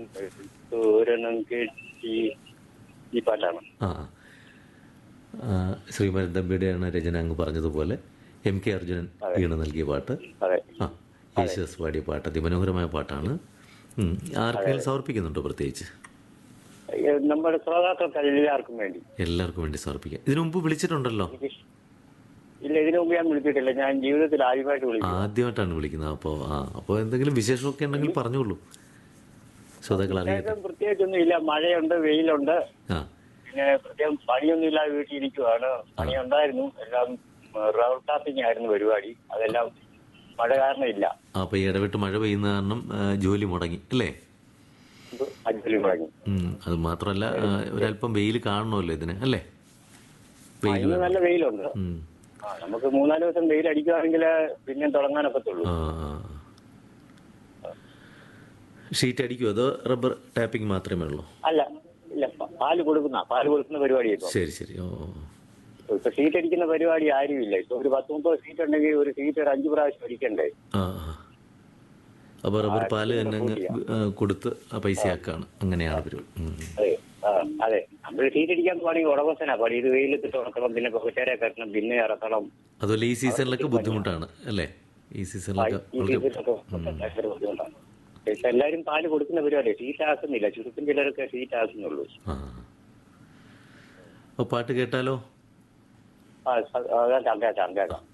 തോരണം കെട്ടി ഈ പാട്ടാണ് ആ ആ, ശ്രീമരൻ തമ്പിയുടെയാണ് രചന അങ്ങ് പറഞ്ഞതുപോലെ എം കെ അർജുനൻ വീണ് നൽകിയ പാട്ട് അതെ ആ യേശുദാസ് പാടിയ പാട്ട് അതിമനോഹരമായ പാട്ടാണ് ഉം. ആർക്കെങ്കിലും സമർപ്പിക്കുന്നുണ്ടോ പ്രത്യേകിച്ച് ഏ, നമ്മുടെ ശ്രോതാക്കൾക്ക് എല്ലാവർക്കും വേണ്ടി എല്ലാവർക്കും വേണ്ടി സമർപ്പിക്കാം ഇതിനു മുമ്പ് വിളിച്ചിട്ടുണ്ടല്ലോ ഇല്ല ഇതിനു മുമ്പ് ഞാൻ വിളിച്ചിട്ടില്ല ഞാൻ ജീവിതത്തിൽ ആദ്യമായിട്ട് വിളിക്കും ആദ്യമായിട്ടാണ് വിളിക്കുന്നത് അപ്പോൾ ആ അപ്പോൾ എന്തെങ്കിലും വിശേഷമൊക്കെ ഉണ്ടെങ്കിൽ പറഞ്ഞോളൂ ശ്രോതാക്കൾ അറിയാം വിശേഷം പ്രത്യേകിച്ചൊന്നും ഇല്ല മഴയുണ്ട് വെയിലുണ്ട് ആ പിന്നെ പ്രത്യേകം പണിയൊന്നും ഇല്ലാതെ വീട്ടിൽ ഇരിക്കുവാണ് പണി ഉണ്ടായിരുന്നു എല്ലാം റൗണ്ട് ടാപ്പിംഗ് ആയിരുന്നു പരിപാടി അതെല്ലാം മഴ കാരണം ഇല്ല അപ്പോൾ ഈ ഇടവിട്ട് മഴ പെയ്യുന്ന കാരണം ആ, ജോലി മുടങ്ങി അല്ലേ അജ്ജലി മുടങ്ങി ഉം. അത് മാത്രമല്ല ആ, ഒരല്പം വെയിൽ കാണണമല്ലോ ഇതിന് അല്ലേ വെയിൽ ഇന്ന് നല്ല വെയിലുണ്ട് ഉം. ആ നമുക്ക് മൂന്നാല് ദിവസം വെയിൽ അടിക്കുവാണെങ്കിൽ പിന്നെ തുടങ്ങാനൊക്കത്തുള്ളൂ ആ ഷീറ്റ് അടിക്കുമോ അതോ റബ്ബർ ടാപ്പിംഗ് മാത്രമേ ഉള്ളൂ അല്ല ഇല്ല പ- പാല് കൊടുക്കുന്ന പാല് കൊടുക്കുന്ന പരിപാടി ഇപ്പൊ ശരി ശരി ഓ ഓ. ഇപ്പൊ സീറ്റ് അടിക്കുന്ന പരിപാടി ആരുമില്ല ഇപ്പൊ ഒരു പത്ത് മുപ്പത് സീറ്റ് ഉണ്ടെങ്കിൽ ഒരു സീറ്റ് ഒരു അഞ്ചു പ്രാവശ്യം അടിക്കണ്ടേ ആ ആ അപ്പോൾ റബ്ബർ പാല് തന്നെ അങ്ങ് ആ, കൊടുത്ത് ആ പൈസയാക്കാണ് അങ്ങനെയാണ് പരിപാടി ഉം. അതെ ആ, അതെ നമ്മൾ സീറ്റ് അടിക്കാൻ പാണെങ്കിൽ ഉടമസ്ഥനാ പാടി ഇത് വെയിലത്തിട്ട് ഉണക്കണം പിന്നെ പുകച്ചേരെ കെട്ടണം പിന്നെ ഇറക്കണം അതുപോലെ ഈ സീസണിലൊക്കെ ബുദ്ധിമുട്ടാണ് അല്ലേ ഈ സീസണിലൊക്കെ ഈ വളരെ സീസണിലൊക്കെ ഭയങ്കര ബുദ്ധിമുട്ടാണ് പക്ഷെ എല്ലാരും പാല് കൊടുക്കുന്ന പരിപാടി സീറ്റ് ആക്കുന്നില്ല ചുരുക്കം ചിലരൊക്കെ സീറ്റ് ആക്കുന്നുള്ളൂ ആ അപ്പോൾ പാട്ട് കേട്ടാലോ ആ സ- ആ, കേൾക്കാം കേൾക്കാം കേൾക്കാം